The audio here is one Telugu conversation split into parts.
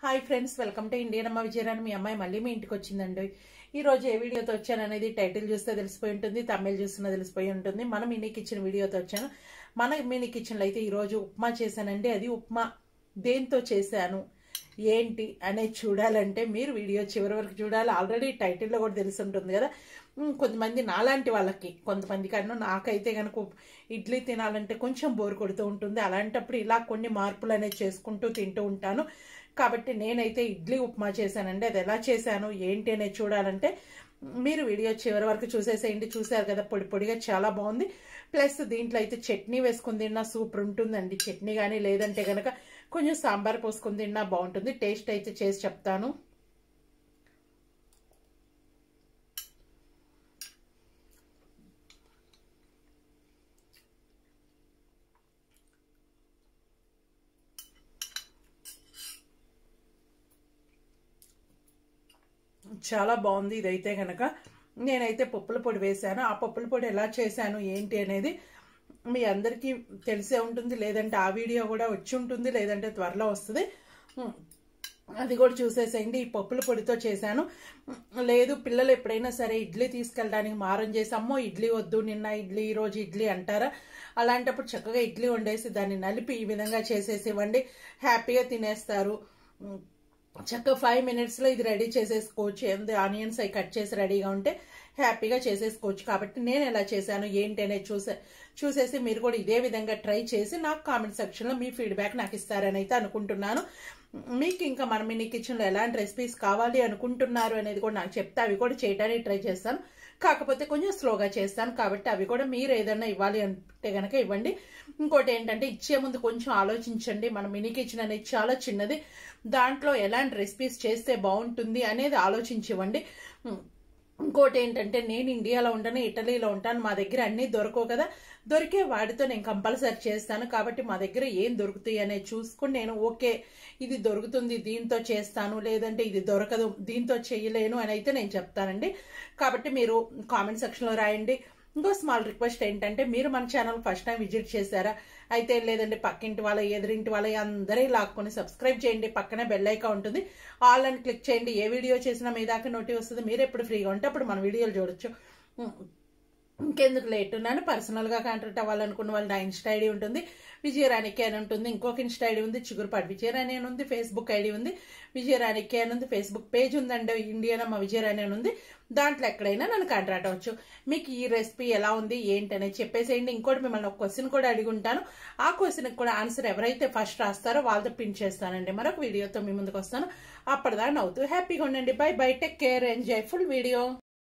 Hi friends welcome to Indian అమ్మ విజయరాని మీ అమ్మాయి మళ్ళీ మీ ఇంటికి వచ్చిందండి ఈ రోజు ఏ వీడియోతో వచ్చాను అనేది టైటిల్ చూస్తే తెలిసిపోయి ఉంటుంది తమిళ్ చూస్తున్నా తెలిసిపోయి ఉంటుంది మన మినీ కిచెన్ వీడియోతో వచ్చాను మన మినీ కిచెన్లో అయితే ఈరోజు ఉప్మా చేశానండి అది ఉప్మా దేంతో చేశాను ఏంటి అనేది చూడాలంటే మీరు వీడియో చివరి వరకు చూడాలి ఆల్రెడీ టైటిల్లో కూడా తెలిసి ఉంటుంది కదా ఉమ్, కొంతమంది నాలాంటి వాళ్ళకి కొంతమంది కన్నా నాకైతే కనుక ఇడ్లీ తినాలంటే కొంచెం బోర్ కొడుతూ ఉంటుంది అలాంటప్పుడు ఇలా కొన్ని మార్పులు అనేది చేసుకుంటూ తింటూ ఉంటాను కాబట్టి నేనైతే ఇడ్లీ ఉప్మా చేశానండి అది ఎలా చేశాను ఏంటి అనేది చూడాలంటే మీరు వీడియో చివరి వరకు చూసేసేయండి చూసారు కదా పొడి పొడిగా చాలా బాగుంది ప్లస్ దీంట్లో అయితే చట్నీ వేసుకుని తిన్నా సూపర్ ఉంటుందండి చట్నీ కానీ లేదంటే కనుక కొంచెం సాంబార్ పోసుకుని తిన్నా బాగుంటుంది టేస్ట్ అయితే చేసి చెప్తాను చాలా బాగుంది ఇదైతే కనుక నేనైతే పప్పుల పొడి వేశాను ఆ పప్పుల పొడి ఎలా చేశాను ఏంటి అనేది మీ అందరికీ తెలిసే ఉంటుంది లేదంటే ఆ వీడియో కూడా వచ్చి ఉంటుంది లేదంటే త్వరలో వస్తుంది ఉమ్, అది కూడా చూసేసేయండి ఈ పప్పుల పొడితో చేశాను ఉమ్, లేదు పిల్లలు ఎప్పుడైనా సరే ఇడ్లీ తీసుకెళ్ళడానికి మారం చేసి అమ్మో ఇడ్లీ వద్దు నిన్న ఇడ్లీ ఈరోజు ఇడ్లీ అంటారా అలాంటప్పుడు చక్కగా ఇడ్లీ వండేసి దాన్ని నలిపి ఈ విధంగా చేసేసి ఇవ్వండి హ్యాపీగా తినేస్తారు ఉమ్, చక్కగా ఫైవ్ మినిట్స్లో ఇది రెడీ చేసేసుకోవచ్చు ఎంత ఆనియన్స్ అవి కట్ చేసి రెడీగా ఉంటే హ్యాపీగా చేసేసుకోవచ్చు కాబట్టి నేను ఎలా చేశాను ఏంటి అనేది చూసే చూసేసి మీరు కూడా ఇదే విధంగా ట్రై చేసి నాకు కామెంట్ సెక్షన్లో మీ ఫీడ్బ్యాక్ నాకు ఇస్తారని అయితే అనుకుంటున్నాను మీకు ఇంకా మన మినీ కిచెన్లో ఎలాంటి రెసిపీస్ కావాలి అనుకుంటున్నారు అనేది కూడా నాకు చెప్తే అవి కూడా చేయడానికి ట్రై చేస్తాను కాకపోతే కొంచెం స్లోగా చేస్తాను కాబట్టి అవి కూడా మీరు ఏదైనా ఇవ్వాలి అంటే కనుక ఇవ్వండి ఇంకోటి ఏంటంటే ఇచ్చే ముందు కొంచెం ఆలోచించండి మన మినీ కిచెన్ అనేది చాలా చిన్నది దాంట్లో ఎలాంటి రెసిపీస్ చేస్తే బాగుంటుంది అనేది ఆలోచించి ఇవ్వండి ఉం. ఇంకోటి ఏంటంటే నేను ఇండియాలో ఉంటాను ఇటలీలో ఉంటాను మా దగ్గర అన్నీ దొరకవు కదా దొరికే వాటితో నేను కంపల్సరీ చేస్తాను కాబట్టి మా దగ్గర ఏం దొరుకుతాయి అనేది చూసుకుని నేను ఓకే ఇది దొరుకుతుంది దీంతో చేస్తాను లేదంటే ఇది దొరకదు దీంతో చేయలేను అని అయితే నేను చెప్తానండి కాబట్టి మీరు కామెంట్ సెక్షన్లో రాయండి ఇంకో స్మాల్ రిక్వెస్ట్ ఏంటంటే మీరు మన ఛానల్ ఫస్ట్ టైం విజిట్ చేశారా అయితే లేదంటే పక్కింటి వాళ్ళ ఎదురింటి వాళ్ళ అందరి లాక్కొని సబ్స్క్రైబ్ చేయండి పక్కనే బెల్ ఐకాన్ ఉంటుంది ఆల్ అని క్లిక్ చేయండి ఏ వీడియో చేసినా మీ దాకా నోటి వస్తుంది మీరు ఎప్పుడు ఫ్రీగా ఉంటే అప్పుడు మన వీడియోలు చూడొచ్చు ఇంకెందుకు లేట్ ఉన్నాను పర్సనల్గా కాంటాక్ట్ అవ్వాలనుకున్న వాళ్ళ నా ఇన్స్టా ఐడి ఉంటుంది విజయరాణికి అని ఉంటుంది ఇంకొక ఇన్స్టా ఐడి ఉంది చిగురుపాటి విజయరాణి అని ఉంది ఫేస్బుక్ ఐడి ఉంది విజయరాణికి అని ఉంది ఫేస్బుక్ పేజ్ ఉందండి ఇండియన్ అమ్మ విజయరాణి అని ఉంది దాంట్లో ఎక్కడైనా నన్ను కాంటాక్ట్ అవ్వచ్చు మీకు ఈ రెసిపీ ఎలా ఉంది ఏంటి అనేది చెప్పేసేయండి ఇంకోటి మిమ్మల్ని ఒక క్వశ్చన్ కూడా అడిగి ఉంటాను ఆ క్వశ్చన్కి కూడా ఆన్సర్ ఎవరైతే ఫస్ట్ రాస్తారో వాళ్ళతో పిన్ చేస్తానండి మరొక వీడియోతో మీ ముందుకు వస్తాను అప్పటిదాకా నవ్వుతూ హ్యాపీగా ఉండండి bye bye take care enjoy full video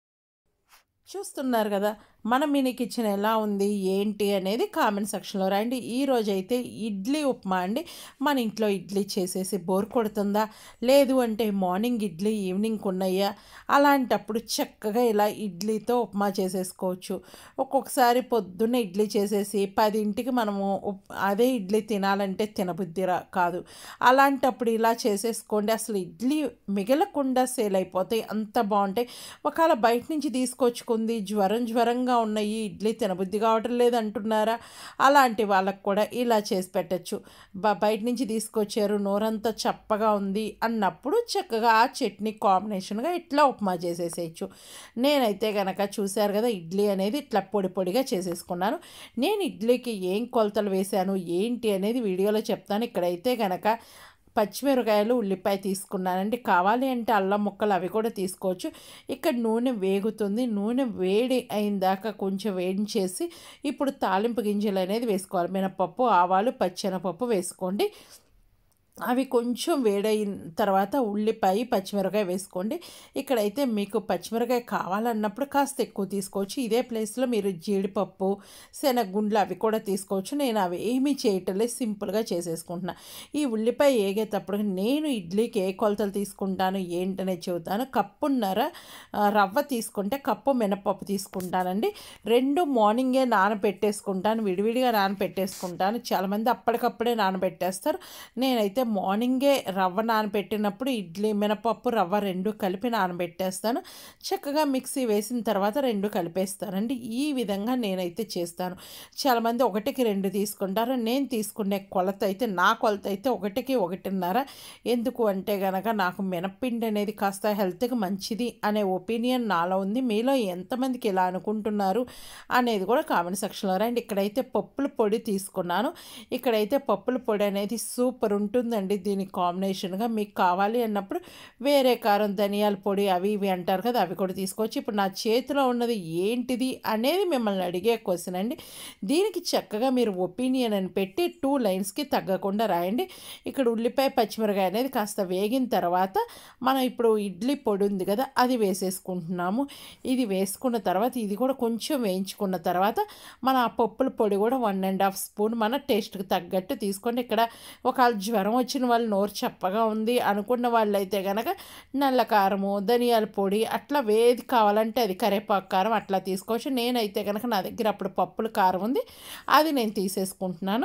చూస్తున్నారు కదా మన మినీ కిచెన్ ఎలా ఉంది ఏంటి అనేది కామెంట్ సెక్షన్లో రాయండి ఈ రోజు అయితే ఇడ్లీ ఉప్మా అండి మన ఇంట్లో ఇడ్లీ చేసేసి బోర్ కొడుతుందా లేదు అంటే మార్నింగ్ ఇడ్లీ ఈవినింగ్ ఉన్నాయా అలాంటప్పుడు చక్కగా ఇలా ఇడ్లీతో ఉప్మా చేసేసుకోవచ్చు ఒక్కొక్కసారి పొద్దున్న ఇడ్లీ చేసేసి పదింటికి మనము ఉప్- అదే ఇడ్లీ తినాలంటే తినబుద్ధి రా కాదు అలాంటప్పుడు ఇలా చేసేసుకోండి అసలు ఇడ్లీ మిగలకుండా సేల్ అయిపోతాయి అంత బాగుంటాయి ఒకవేళ బయట నుంచి తీసుకొచ్చుకుంది జ్వరం జ్వరంగా ఉన్నాయి ఇడ్లీ తినబుద్ధి కావటం లేదు అంటున్నారా అలాంటి వాళ్ళకు కూడా ఇలా చేసి పెట్టచ్చు బ- బయట నుంచి తీసుకొచ్చారు నోరంతా చప్పగా ఉంది అన్నప్పుడు చక్కగా ఆ చట్నీ కాంబినేషన్గా ఇట్లా ఉప్మా చేసేసేయచ్చు నేనైతే గనక చూశారు కదా ఇడ్లీ అనేది ఇట్లా పొడి పొడిగా చేసేసుకున్నాను నేను ఇడ్లీకి ఏం కొలతలు వేశాను ఏంటి అనేది వీడియోలో చెప్తాను ఇక్కడైతే గనక పచ్చిమిరకాయలు ఉల్లిపాయ తీసుకున్నానండి కావాలి అంటే అల్లం ముక్కలు అవి కూడా తీసుకోవచ్చు ఇక్కడ నూనె వేగుతుంది నూనె వేడి అయిన దాకా కొంచెం వేయించేసి ఇప్పుడు తాలింపు గింజలు అనేది వేసుకోవాలి మినపప్పు ఆవాలు పచ్చెనపప్పు వేసుకోండి అవి కొంచెం వేడైన తర్వాత ఉల్లిపాయ పచ్చిమిరకాయ వేసుకోండి ఇక్కడైతే మీకు పచ్చిమిరకాయ కావాలన్నప్పుడు కాస్త ఎక్కువ తీసుకోవచ్చు ఇదే ప్లేస్లో మీరు జీడిపప్పు శనగగుండ్లు అవి కూడా తీసుకోవచ్చు నేను అవి ఏమీ చేయటం లేదు సింపుల్గా చేసేసుకుంటున్నా ఈ ఉల్లిపాయ ఏగేటప్పుడు నేను ఇడ్లీకి ఏ కొలతలు తీసుకుంటాను ఏంటనేది చెబుతాను కప్పున్నర ఆ, రవ్వ తీసుకుంటే కప్పు మినపప్పు తీసుకుంటానండి రెండు మార్నింగే నానబెట్టేసుకుంటాను విడివిడిగా నానబెట్టేసుకుంటాను చాలామంది అప్పటికప్పుడే నానబెట్టేస్తారు నేనైతే మార్నింగే రవ్వ నానబెట్టినప్పుడు ఇడ్లీ మినపప్పు రవ్వ రెండు కలిపి నానబెట్టేస్తాను చక్కగా మిక్సీ వేసిన తర్వాత రెండు కలిపేస్తానండి ఈ విధంగా నేనైతే చేస్తాను చాలామంది ఒకటికి రెండు తీసుకుంటారు నేను తీసుకునే కొలత అయితే నా కొలత అయితే ఒకటికి ఒకటిన్నర ఎందుకు అంటే గనక నాకు మినప్పిండి అనేది కాస్త హెల్త్కి మంచిది అనే ఒపీనియన్ నాలో ఉంది మీలో ఎంతమందికి ఇలా అనుకుంటున్నారు అనేది కూడా కామెంట్ సెక్షన్లో రండి ఇక్కడైతే పప్పుల పొడి తీసుకున్నాను ఇక్కడైతే పప్పుల పొడి అనేది సూపర్ ఉంటుందండి దీని కాంబినేషన్గా మీకు కావాలి అన్నప్పుడు వేరే కారం ధనియాల పొడి అవి ఇవి అంటారు కదా అవి కూడా తీసుకోవచ్చు ఇప్పుడు నా చేతిలో ఉన్నది ఏంటిది అనేది మిమ్మల్ని అడిగే క్వశ్చన్ అండి దీనికి చక్కగా మీరు ఒపీనియన్ అని పెట్టి టూ లైన్స్కి తగ్గకుండా రాయండి ఇక్కడ ఉల్లిపాయ పచ్చిమిరకాయ అనేది కాస్త వేగిన తర్వాత మనం ఇప్పుడు ఇడ్లీ పొడి ఉంది కదా అది వేసేసుకుంటున్నాము ఇది వేసుకున్న తర్వాత ఇది కూడా కొంచెం వేయించుకున్న తర్వాత మన ఆ పప్పుల పొడి కూడా వన్ అండ్ హాఫ్ స్పూన్ మన టేస్ట్కి తగ్గట్టు తీసుకోండి ఇక్కడ ఒకవేళ జ్వరం వచ్చిన వాళ్ళు నోరు చప్పగా ఉంది అనుకున్న వాళ్ళు అయితే కనుక నల్ల కారము ధనియాల పొడి అట్లా వేది కావాలంటే అది కరేపాకు కారం అట్లా తీసుకోవచ్చు నేనైతే కనుక నా దగ్గర అప్పుడు పప్పుల కారం ఉంది అది నేను తీసేసుకుంటున్నాను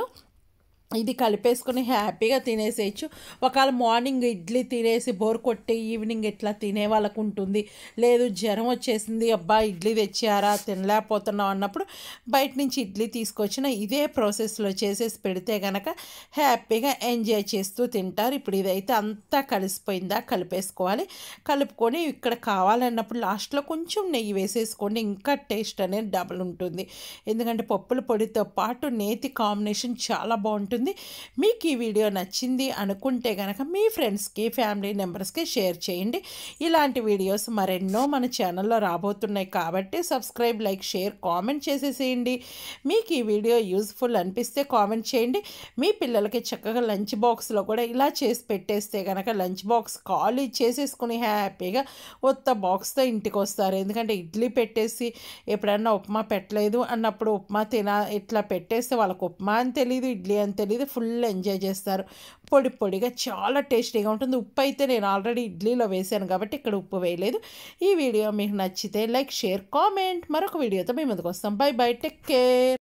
ఇది కలిపేసుకొని హ్యాపీగా తినేసేయచ్చు ఒకవేళ మార్నింగ్ ఇడ్లీ తినేసి బోర్ కొట్టి ఈవినింగ్ ఇట్లా తినే వాళ్ళకు ఉంటుంది లేదు జ్వరం వచ్చేసింది అబ్బా ఇడ్లీ తెచ్చారా తినలేకపోతున్నాం అన్నప్పుడు బయట నుంచి ఇడ్లీ తీసుకొచ్చిన ఇదే ప్రాసెస్లో చేసేసి పెడితే కనుక హ్యాపీగా ఎంజాయ్ చేస్తూ తింటారు ఇప్పుడు ఇదైతే అంతా కలిసిపోయిందా కలిపేసుకోవాలి కలుపుకొని ఇక్కడ కావాలన్నప్పుడు లాస్ట్లో కొంచెం నెయ్యి వేసేసుకోండి ఇంకా టేస్ట్ అనేది డబుల్ ఉంటుంది ఎందుకంటే పప్పుల పొడితో పాటు నేతి కాంబినేషన్ చాలా బాగుంటుంది మీకు ఈ వీడియో నచ్చింది అనుకుంటే కనుక మీ ఫ్రెండ్స్కి ఫ్యామిలీ మెంబర్స్కి షేర్ చేయండి ఇలాంటి వీడియోస్ మరెన్నో మన ఛానల్లో రాబోతున్నాయి కాబట్టి సబ్స్క్రైబ్ లైక్ షేర్ కామెంట్ చేసేసేయండి మీకు ఈ వీడియో యూస్ఫుల్ అనిపిస్తే కామెంట్ చేయండి మీ పిల్లలకి చక్కగా లంచ్ బాక్స్లో కూడా ఇలా చేసి పెట్టేస్తే కనుక లంచ్ బాక్స్ ఖాళీ చేసేసుకుని హ్యాపీగా కొత్త బాక్స్తో ఇంటికి వస్తారు ఎందుకంటే ఇడ్లీ పెట్టేసి ఎప్పుడన్నా ఉప్మా పెట్టలేదు అన్నప్పుడు ఉప్మా తిన ఇట్లా పెట్టేస్తే వాళ్ళకి ఉప్మా అని తెలియదు ఇడ్లీ అని తెలియదు ఫుల్ ఎంజాయ్ చేస్తారు పొడి పొడిగా చాలా టేస్టీగా ఉంటుంది ఉప్పు అయితే నేను ఆల్రెడీ ఇడ్లీలో వేసాను కాబట్టి ఇక్కడ ఉప్పు వేయలేదు ఈ వీడియో మీకు నచ్చితే లైక్ షేర్ కామెంట్ మరొక వీడియోతో మేము ముందుకు వస్తాం బై బై టేక్ కేర్